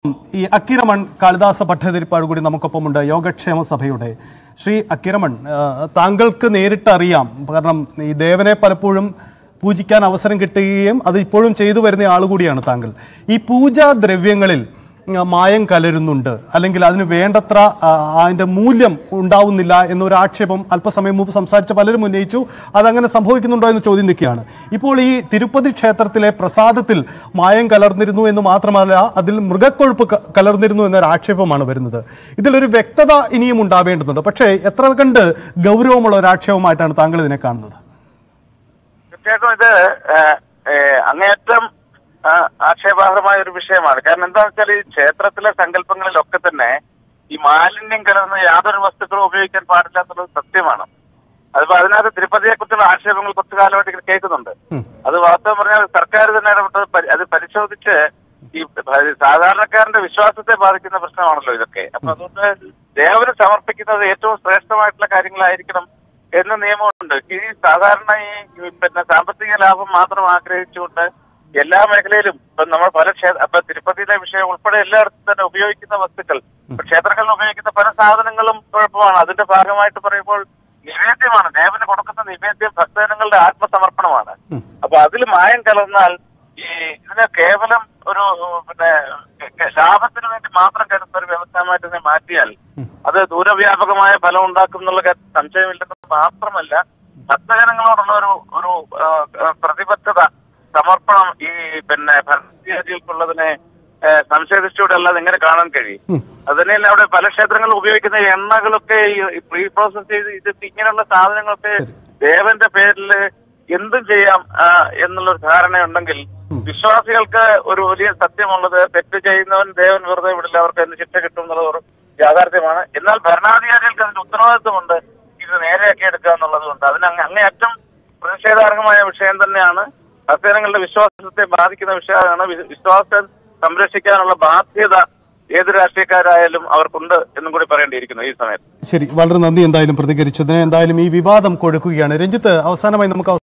ഈ അക്കിരമൺ കാളിദാസ ഭട്ടതിരിപ്പാട് കൂടി നമുക്കൊപ്പമുണ്ട് യോഗക്ഷേമ സഭയുടെ ശ്രീ അക്കിരമൺ ആ, താങ്കൾക്ക് നേരിട്ട് അറിയാം കാരണം ഈ ദേവനെ പലപ്പോഴും പൂജിക്കാൻ അവസരം കിട്ടുകയും അത് ഇപ്പോഴും ചെയ്തു വരുന്ന ആൾ കൂടിയാണ് താങ്കൾ ഈ പൂജാ ദ്രവ്യങ്ങളിൽ ആ, മായം കലരുന്നുണ്ട് അല്ലെങ്കിൽ അതിന് വേണ്ടത്ര ആ, അതിന്റെ മൂല്യം ഉണ്ടാവുന്നില്ല എന്നൊരു ആക്ഷേപം അല്പസമയം മുമ്പ് സംസാരിച്ച പലരും ഉന്നയിച്ചു അതങ്ങനെ സംഭവിക്കുന്നുണ്ടോ എന്ന് ചോദ്യം നിൽക്കുകയാണ് ഇപ്പോൾ ഈ തിരുപ്പതി ക്ഷേത്രത്തിലെ പ്രസാദത്തിൽ മായം കലർന്നിരുന്നു എന്ന് മാത്രമല്ല അതിൽ മൃഗക്കൊഴുപ്പ് ക- കലർന്നിരുന്നു എന്നൊരു ആക്ഷേപമാണ് വരുന്നത് ഇതിലൊരു വ്യക്തത ഇനിയും ഉണ്ടാവേണ്ടതുണ്ട് പക്ഷേ എത്ര കണ്ട് ഗൗരവമുള്ള ഒരു ആക്ഷേപമായിട്ടാണ് താങ്കൾ ഇതിനെ കാണുന്നത് തീർച്ചയായിട്ടും ഇത് ഏഹ്, ഏഹ്, അങ്ങേയറ്റം ആ, ആക്ഷേപാർഹമായ ഒരു വിഷയമാണ് കാരണം എന്താണെന്ന് വെച്ചാൽ ഈ ക്ഷേത്രത്തിലെ സങ്കല്പങ്ങളിലൊക്കെ തന്നെ ഈ മാലിന്യം കലർന്ന യാതൊരു വസ്തുക്കളും ഉപയോഗിക്കാൻ പാടില്ലാത്തുള്ളത് സത്യമാണ് അതിപ്പോ അതിനകത്ത് തിരുപ്പതിയെ കുറിച്ചുള്ള ആക്ഷേപങ്ങൾ കുറച്ചു കാലമായിട്ട് ഇങ്ങനെ കേൾക്കുന്നുണ്ട് അത് വാസ്തവം പറഞ്ഞാൽ സർക്കാർ തന്നെ ഇടപെട്ടത് പരി- അത് പരിശോധിച്ച് ഈ ഭ- സാധാരണക്കാരന്റെ വിശ്വാസത്തെ ബാധിക്കുന്ന പ്രശ്നമാണല്ലോ ഇതൊക്കെ അപ്പൊ അതുകൊണ്ട് ദേവന് സമർപ്പിക്കുന്നത് ഏറ്റവും ശ്രേഷ്ഠമായിട്ടുള്ള കാര്യങ്ങളായിരിക്കണം എന്ന നിയമമുണ്ട് ഈ സാധാരണ ഈ ഈ പിന്നെ സാമ്പത്തിക ലാഭം മാത്രം ആഗ്രഹിച്ചുകൊണ്ട് എല്ലാ മേഖലയിലും ഇപ്പൊ നമ്മൾ പല ക്ഷേത്ര ഇപ്പൊ തിരുപ്പതിയിലെ വിഷയം ഉൾപ്പെടെ എല്ലായിടത്തും തന്നെ ഉപയോഗിക്കുന്ന വസ്തുക്കൾ ഇപ്പൊ ക്ഷേത്രങ്ങളിൽ ഉപയോഗിക്കുന്ന പല സാധനങ്ങളും കുഴപ്പമാണ് അതിന്റെ ഭാഗമായിട്ട് പറയുമ്പോൾ നിവേദ്യമാണ് ദേവന് കൊടുക്കുന്ന നിവേദ്യം ഭക്തജനങ്ങളുടെ ആത്മസമർപ്പണമാണ് അപ്പൊ അതിൽ മായം കലർന്നാൽ ഈ ഇതിനെ കേവലം ഒരു പിന്നെ കെ- ലാഭത്തിന് വേണ്ടി മാത്രം കരുതുന്ന ഒരു വ്യവസായമായിട്ട് ഇതിനെ മാറ്റിയാൽ അത് ദൂരവ്യാപകമായ ഫലം ഉണ്ടാക്കും എന്നുള്ള കാര്യത്തിൽ സംശയമില്ലെന്ന് മാത്രമല്ല ഭക്തജനങ്ങളോടുള്ള ഒരു ഒരു ആ, ആ, പ്രതിബദ്ധത സമർപ്പണം ഈ പിന്നെ ഭരണാധികാരികൾക്കുള്ളതിനെ ആ, സംശയദൃഷ്ടിയോടെ അല്ലാതെ എങ്ങനെ കാണാൻ കഴിയും അതുതന്നെയല്ല അവിടെ പല ക്ഷേത്രങ്ങളിൽ ഉപയോഗിക്കുന്ന എണ്ണകളൊക്കെ ഈ പ്രീ പ്രോസസ് ചെയ്ത് ഇത് ഇങ്ങനെയുള്ള സാധനങ്ങളൊക്കെ ദേവന്റെ പേരിൽ എന്തും ചെയ്യാം ആ, എന്നുള്ളൊരു ധാരണയുണ്ടെങ്കിൽ വിശ്വാസികൾക്ക് ഒരു വലിയ സത്യമുള്ളത് തെറ്റ് ചെയ്യുന്നവൻ ദേവൻ വെറുതെ വിടില്ല അവർക്ക് എന്ത് ശിക്ഷ കിട്ടും എന്നുള്ളത് ഒരു യാഥാർത്ഥ്യമാണ് എന്നാൽ ഭരണാധികാരികൾക്ക് അതിന്റെ ഉത്തരവാദിത്വമുണ്ട് ഇത് നേരെയാക്കി എടുക്കുക എന്നുള്ളത് കൊണ്ട് അതിന് അങ്ങ് അങ്ങേയറ്റം പ്രതിഷേധാർഹമായ വിഷയം തന്നെയാണ് ഭക്തജനങ്ങളുടെ വിശ്വാസത്തെ ബാധിക്കുന്ന വിഷയമാണ് വി- വിശ്വാസം സംരക്ഷിക്കാനുള്ള ബാധ്യത ഏത് രാഷ്ട്രീയക്കാരായാലും അവർക്കുണ്ട് എന്നും കൂടി പറയേണ്ടിയിരിക്കുന്നു ഈ സമയത്ത് ശരി വളരെ നന്ദി എന്തായാലും പ്രതികരിച്ചതിന് എന്തായാലും ഈ വിവാദം കൊഴുക്കുകയാണ് രഞ്ജിത്ത് അവസാനമായി നമുക്ക്